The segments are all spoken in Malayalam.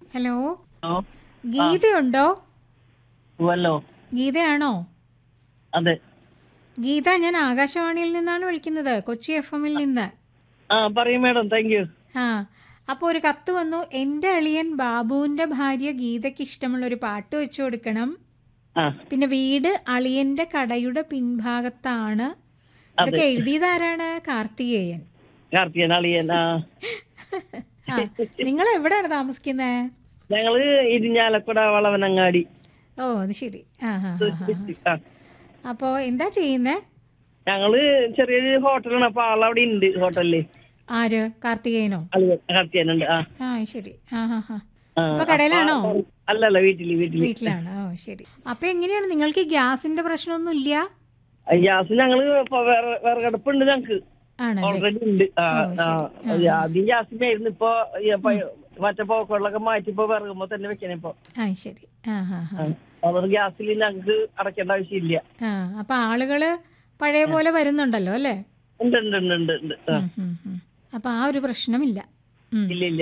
ഹലോ ഹലോ ഗീതയുണ്ടോ വല്ലോ ഗീതയാണോ അതെ ഗീത ഞാൻ ആകാശവാണിയിൽ നിന്നാണ് വിളിക്കുന്നത് കൊച്ചി എഫ് എമ്മിൽ നിന്ന് ആ പറയൂ മാഡം താങ്ക് യു ആ അപ്പോൾ ഒരു കത്ത് വന്നു എൻ്റെ അളിയൻ ബാബുവിൻ്റെ ഭാര്യ ഗീതയ്ക്ക് ഇഷ്ടമുള്ള ഒരു പാട്ട് വെച്ചു കൊടുക്കണം ആ പിന്നെ വീട് അളിയന്റെ കടയുടെ പിൻഭാഗത്താണ് ഇതൊക്കെ എഴുതിയതാരാണ് കാർത്തികേയൻ കാർത്തികൻ അളിയൻ ആ ആ നിങ്ങൾ എവിടെയാണ് താമസിക്കുന്നത് ഞങ്ങള് ഇരിഞ്ഞാലക്കുട വളവനങ്ങാടി ഓ അത് ശരി ആ ഹാ ഹാ ആ. അപ്പോൾ എന്താ ചെയ്യുന്നേ ഞങ്ങള് ചെറിയൊരു ഹോട്ടലാണ് അപ്പൊ ആളവിടെ ഉണ്ട് ഹോട്ടലില് ആര് കാർത്തികേയനോ അളിയൻ കാർത്തികനുണ്ട് ആ ആ ശരി ആ ഹാ ഹാ ആ, അപ്പൊ കടയിലാണോ അല്ലല്ല വീട്ടില് വീട്ടില് വീട്ടിലാണ് ഓ ശരി അപ്പൊ എങ്ങനെയാണ് നിങ്ങൾക്ക് ഈ ഗ്യാസിന്റെ പ്രശ്നമൊന്നും ഇല്ല ഗ്യാസ് ഞങ്ങള് ഇപ്പൊ വേറെ വിറകടുപ്പുണ്ട് ഞങ്ങക്ക് ആണല്ലേ ഓൾറെഡി ഉണ്ട് ആ ഓ, ആ ശരി. ആദ്യം ഗ്യാസിനായിരുന്നു ഇപ്പൊ ഈ പ- മറ്റേ പോക്കുകളിലൊക്കെ മാറ്റി ഇപ്പൊ വിറകുമ്പോ തന്നെ വെക്കണേ ഇപ്പൊ ആ ശരി ആ ഹാ ഹാ അതുകൊണ്ട് ഗ്യാസിൽ ഞങ്ങക്ക് അടയ്ക്കേണ്ട ആവശ്യമില്ല ആ അപ്പൊ ആളുകള് പഴയ പോലെ വരുന്നുണ്ടല്ലോ അല്ലേ ഉണ്ട് ഉണ്ട് ഉണ്ട് ഉണ്ട് ഉണ്ട് ആ. ഉം, ഉം, ഉം. അപ്പൊ ആ ഒരു പ്രശ്നമില്ല ഉം. ഇല്ല ഇല്ല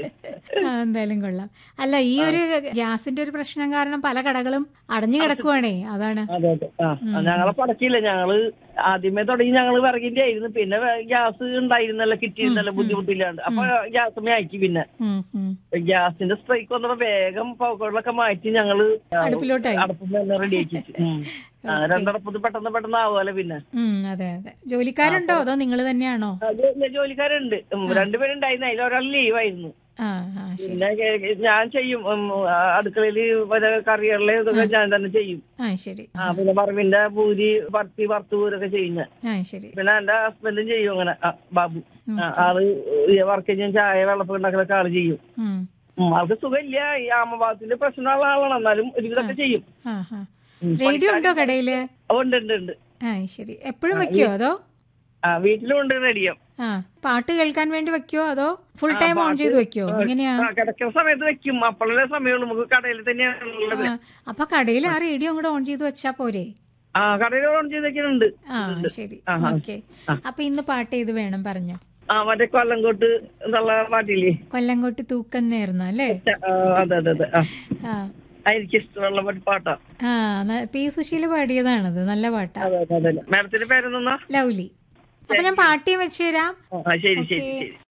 ആ, എന്തായാലും കൊള്ളാം അല്ല ഈ ഒരു ഗ്യാസിന്റെ ഒരു പ്രശ്നം കാരണം പല കടകളും അടഞ്ഞു കിടക്കുവാണേ അതാണ് അതെ അതെ ആ ആ, ഞങ്ങളെ പടക്കില്ല ഞങ്ങള് ആദ്യമേ തുടങ്ങി ഞങ്ങള് വിറകിന്റെ ആയിരുന്നു പിന്നെ വേ- ഗ്യാസ് ഉണ്ടായിരുന്നല്ലോ കിട്ടിയിരുന്നല്ലോ ബുദ്ധിമുട്ടില്ലാണ്ട് അപ്പൊ ഗ്യാസ് അയക്കി പിന്നെ ഉം, ഉം. ഗ്യാസിന്റെ സ്ട്രൈക്ക് വന്നപ്പോ വേഗം പോക്കുകളിലൊക്കെ മാറ്റി ഞങ്ങള് അടുപ്പിലോട്ടായി അടുപ്പ് തന്നെ റെഡി ആക്കി വെച്ചു. ഉം. ആ, രണ്ടടപ്പത്ത് പെട്ടെന്ന് പെട്ടെന്ന് ആവുമല്ലോ പിന്നെ ഉം, അതെ അതെ ജോലിക്കാരുണ്ടോ അതോ നിങ്ങൾ തന്നെയാണോ അത് ജോലിക്കാരുണ്ട് ഉം, രണ്ടുപേരുണ്ടായിരുന്നു അതിൽ ഒരാൾ ലീവായിരുന്നു ആ ആ ശരി പിന്നെ കേ- ഞാൻ ചെയ്യും ഉം, ആ, അടുക്കളയില് വല്ല കറികളിലെ ഇതൊക്കെ ഞാൻ തന്നെ ചെയ്യും ആ ശരി ആ പിന്നെ പറമ്പിന്റെ പൂരി പത്തി വറുത്തൂരൊക്കെ ചെയ്യും ഞാൻ ആ ശരി പിന്നെ എന്റെ ഹസ്ബൻഡും ചെയ്യും അങ്ങനെ ആ, ബാബു ആ, ആള് വർക്ക് ചെയ്യാൻ ചായ വെള്ളപ്പൊക്കെ ഉണ്ടാക്കലൊക്കെ ആള് ചെയ്യും ഉം. ഉം, ആൾക്ക് സുഖമില്ല ഈ ആമഭാഗത്തിന്റെ പ്രശ്നമുള്ള ആളാണ് എന്നാലും ഒരുവിധമൊക്കെ ചെയ്യും ആ ആ റേഡിയോ ഉണ്ടോ കടയില് ആ, ഉണ്ട് ഉണ്ട് ഉണ്ട് ആ ശരി എപ്പോഴും വെക്കോ അതോ ആ വീട്ടിലും ഉണ്ട് റെഡിയോ ആ പാട്ട് കേൾക്കാൻ വേണ്ടി വെക്കോ അതോ ഫുൾ ടൈം ഓൺ ചെയ്ത് വെക്കോ എങ്ങനെയാ ആ കിടക്കുന്ന സമയത്ത് വെക്കും അപ്പോഴേ സമയമുള്ളൂ നമുക്ക് കടയിൽ തന്നെയാണ് ഉള്ളത് ആ, അപ്പൊ കടയിൽ ആ റേഡിയോ കൂടെ ഓൺ ചെയ്ത് വെച്ചാ പോരെ ആ കടയിൽ ഓൺ ചെയ്ത് വെക്കുന്നുണ്ട് ആ ശരി ഓക്കെ അപ്പൊ ഇന്ന് പാട്ട് ഏത് വേണം പറഞ്ഞോ ആ മറ്റേ കൊല്ലംകോട്ട് എന്നുള്ള പാട്ടില്ലേ കൊല്ലങ്കോട്ട് തൂക്കുന്നേർന്നു അല്ലേ ആ, അതെ അതെ അതെ ആ ആ എനിക്ക് ഇഷ്ടമുള്ള ഒരു പാട്ടാ ആ ന- പി സുശീല പാടിയതാണത് നല്ല പാട്ടാ അതെ അതെ അതെ മാഡത്തിന്റെ പേരെന്നാ ലൗലി അപ്പൊ ഞാൻ പാട്ടിയും വെച്ച് തരാം ആ ശരി ശരി ശരി